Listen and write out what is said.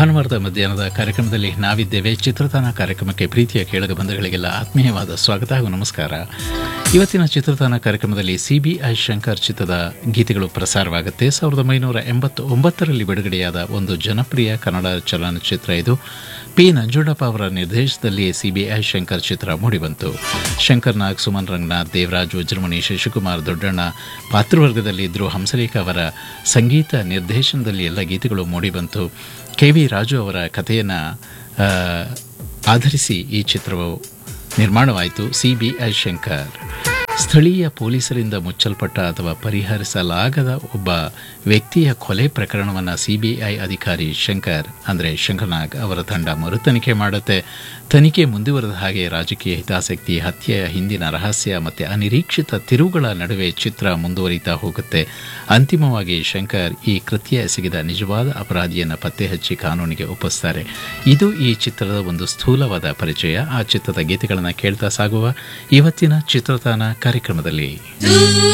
ಭಾನುವಾರದ ಮಧ್ಯಾಹ್ನದ ಕಾರ್ಯಕ್ರಮದಲ್ಲಿ ನಾವಿದ್ದೇವೆ ಚಿತ್ರತಾನ ಕಾರ್ಯಕ್ರಮಕ್ಕೆ ಪ್ರೀತಿಯ ಕೇಳಗ ಬಂಧುಗಳಿಗೆಲ್ಲ ಆತ್ಮೀಯವಾದ ಸ್ವಾಗತ ಹಾಗೂ ನಮಸ್ಕಾರ ಇವತ್ತಿನ ಚಿತ್ರತಾನ ಕಾರ್ಯಕ್ರಮದಲ್ಲಿ ಸಿಬಿಐ ಶಂಕರ್ ಚಿತ್ರದ ಗೀತೆಗಳು ಪ್ರಸಾರವಾಗುತ್ತೆ ಸಾವಿರದ ಒಂಬೈನೂರ ಎಂಬತ್ತು ಒಂಬತ್ತರಲ್ಲಿ ಬಿಡುಗಡೆಯಾದ ಒಂದು ಜನಪ್ರಿಯ ಕನ್ನಡ ಚಲನಚಿತ್ರ ಇದು ಪಿ ನಂಜುಂಡಪ್ಪ ಅವರ ನಿರ್ದೇಶನದಲ್ಲಿ ಸಿಬಿಐ ಶಂಕರ್ ಚಿತ್ರ ಮೂಡಿಬಂತು ಶಂಕರ್ ನಾಗ್ ಸುಮನ್ ರಂಗನಾಥ್ ದೇವರಾಜ್ ವಜ್ರಮಣಿ ಶಶಿಕುಮಾರ್ ದೊಡ್ಡಣ್ಣ ಪಾತ್ರವರ್ಗದಲ್ಲಿ ಇದ್ದರು ಹಂಸಲೇಖ ಅವರ ಸಂಗೀತ ನಿರ್ದೇಶನದಲ್ಲಿ ಎಲ್ಲ ಗೀತೆಗಳು ಮೂಡಿಬಂತು ಕೆ ವಿ ರಾಜು ಅವರ ಕಥೆಯನ್ನು ಆಧರಿಸಿ ಈ ಚಿತ್ರವು ನಿರ್ಮಾಣವಾಯಿತು ಸಿಬಿಐ ಶಂಕರ್ ಸ್ಥಳೀಯ ಪೊಲೀಸರಿಂದ ಮುಚ್ಚಲ್ಪಟ್ಟ ಅಥವಾ ಪರಿಹರಿಸಲಾಗದ ಒಬ್ಬ ವ್ಯಕ್ತಿಯ ಕೊಲೆ ಪ್ರಕರಣವನ್ನು ಸಿಬಿಐ ಅಧಿಕಾರಿ ಶಂಕರ್ ಅಂದರೆ ಶಂಕರ್ನಾಗ್ ಅವರ ತಂಡ ಮರುತನಿಖೆ ಮಾಡುತ್ತೆ ತನಿಖೆ ಮುಂದುವರೆದ ಹಾಗೆ ರಾಜಕೀಯ ಹಿತಾಸಕ್ತಿ ಹತ್ಯೆಯ ಹಿಂದಿನ ರಹಸ್ಯ ಮತ್ತು ಅನಿರೀಕ್ಷಿತ ತಿರುವುಗಳ ನಡುವೆ ಚಿತ್ರ ಮುಂದುವರಿತಾ ಹೋಗುತ್ತೆ ಅಂತಿಮವಾಗಿ ಶಂಕರ್ ಈ ಕೃತ್ಯ ಎಸಗಿದ ನಿಜವಾದ ಅಪರಾಧಿಯನ್ನು ಪತ್ತೆ ಹಚ್ಚಿ ಕಾನೂನಿಗೆ ಒಪ್ಪಿಸ್ತಾರೆ ಇದು ಈ ಚಿತ್ರದ ಒಂದು ಸ್ಥೂಲವಾದ ಪರಿಚಯ ಆ ಚಿತ್ರದ ಗೀತೆಗಳನ್ನು ಕೇಳ್ತಾ ಸಾಗುವ ಇವತ್ತಿನ ಚಿತ್ರತಾನ ಕಾರ್ಯಕ್ರಮದಲ್ಲಿ